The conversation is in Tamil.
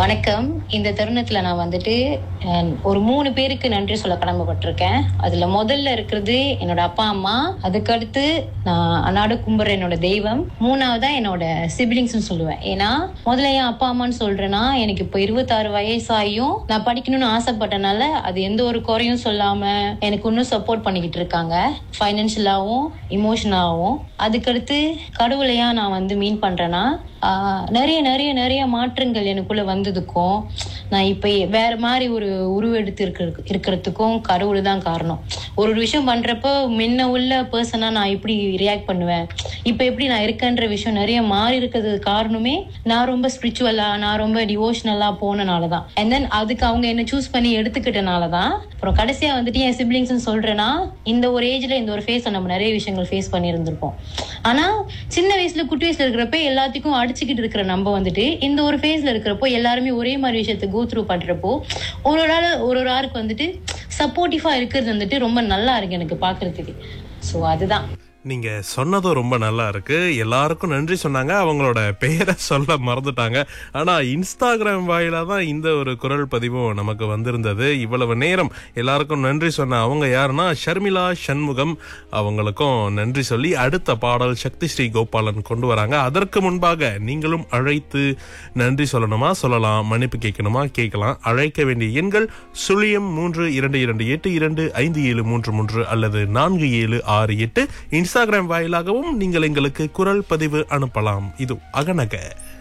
வணக்கம் இந்த தருணத்துல நான் வந்துட்டு அஹ், ஒரு மூணு பேருக்கு நன்றி சொல்ல கடமைப்பட்டிருக்கேன் அதுல முதல்ல இருக்கிறது என்னோட அப்பா அம்மா அதுக்கடுத்து நான் அன்னாடு கும்புற என்னோட தெய்வம் மூணாவதா என்னோட சிப்ளிங்ஸ் சொல்லுவேன் ஏன்னா முதல்ல என் அப்பா அம்மான்னு சொல்றேன்னா எனக்கு இப்போ இருபத்தாறு வயசாயும் நான் படிக்கணும்னு ஆசைப்பட்டனால அது எந்த ஒரு குறையும் சொல்லாம எனக்கு இன்னும் சப்போர்ட் பண்ணிக்கிட்டு இருக்காங்க ஃபைனான்ஷியலாகவும் இமோஷனலாகவும் அதுக்கடுத்து கடவுளையா நான் வந்து மீன் பண்றேன்னா ஆஹ் நிறைய நிறைய நிறைய மாற்றங்கள் எனக்குள்ள வந்ததுக்கும் நான் இப்ப வேற மாதிரி ஒரு உருவெடுத்து இருக்கிற இருக்கிறதுக்கும் கடவுள் தான் காரணம் ஒரு ஒரு விஷயம் பண்றப்போ முன்ன உள்ள பர்சனா நான் எப்படி ரியாக்ட் பண்ணுவேன் இப்ப எப்படி நான் இருக்கேன்ற விஷயம் நிறைய மாறி இருக்கிறது காரணமே நான் ரொம்ப ஸ்பிரிச்சுவலா நான் ரொம்ப டிவோஷனலா போனனால தான் அண்ட் தென் அதுக்கு அவங்க என்ன சூஸ் பண்ணி எடுத்துக்கிட்டனால தான் அப்புறம் கடைசியா வந்துட்டு என் சிப்ளிங்ஸ் சொல்றேன்னா இந்த ஒரு ஏஜ்ல இந்த ஒரு ஃபேஸ் நம்ம நிறைய விஷயங்கள் ஃபேஸ் பண்ணி இருந்திருப்போம் ஆனா சின்ன வயசுல குட்டி வயசுல இருக்கிறப்ப எல்லாத்துக்கும் அடிச்சுக்கிட்டு இருக்கிற நம்ம வந்துட்டு இந்த ஒரு ஃபேஸ்ல இருக்கிறப்போ எல்லாருமே ஒரே மாதிரி விஷயத்தை கோ த்ரூ பண்றப்போ ஒரு ஒரு ஆள் ஒரு ஒரு ஆளுக்கு வந்துட்டு சப்போர்ட்டிவா இருக்கிறது வந்துட்டு ரொம்ப நல்லா இருக்கு எனக்கு பாக்குறதுக்கு ஸோ அதுதான் நீங்க சொன்னதும் ரொம்ப நல்லா இருக்கு எல்லாருக்கும் நன்றி சொன்னாங்க அவங்களோட பெயரை சொல்ல மறந்துட்டாங்க ஆனா இன்ஸ்டாகிராம் வாயிலா தான் இந்த ஒரு குரல் பதிவும் நமக்கு வந்திருந்தது இவ்வளவு நேரம் எல்லாருக்கும் நன்றி சொன்ன அவங்க யாருன்னா ஷர்மிளா சண்முகம் அவங்களுக்கும் நன்றி சொல்லி அடுத்த பாடல் சக்தி ஸ்ரீ கோபாலன் கொண்டு வராங்க அதற்கு முன்பாக நீங்களும் அழைத்து நன்றி சொல்லணுமா சொல்லலாம் மன்னிப்பு கேட்கணுமா கேட்கலாம் அழைக்க வேண்டிய எண்கள் சுழியம் மூன்று இரண்டு இரண்டு எட்டு இரண்டு ஐந்து ஏழு மூன்று மூன்று அல்லது நான்கு ஏழு ஆறு எட்டு இன்ஸ்டாகிராம் வாயிலாகவும் நீங்கள் எங்களுக்கு குரல் பதிவு அனுப்பலாம் இது அகநக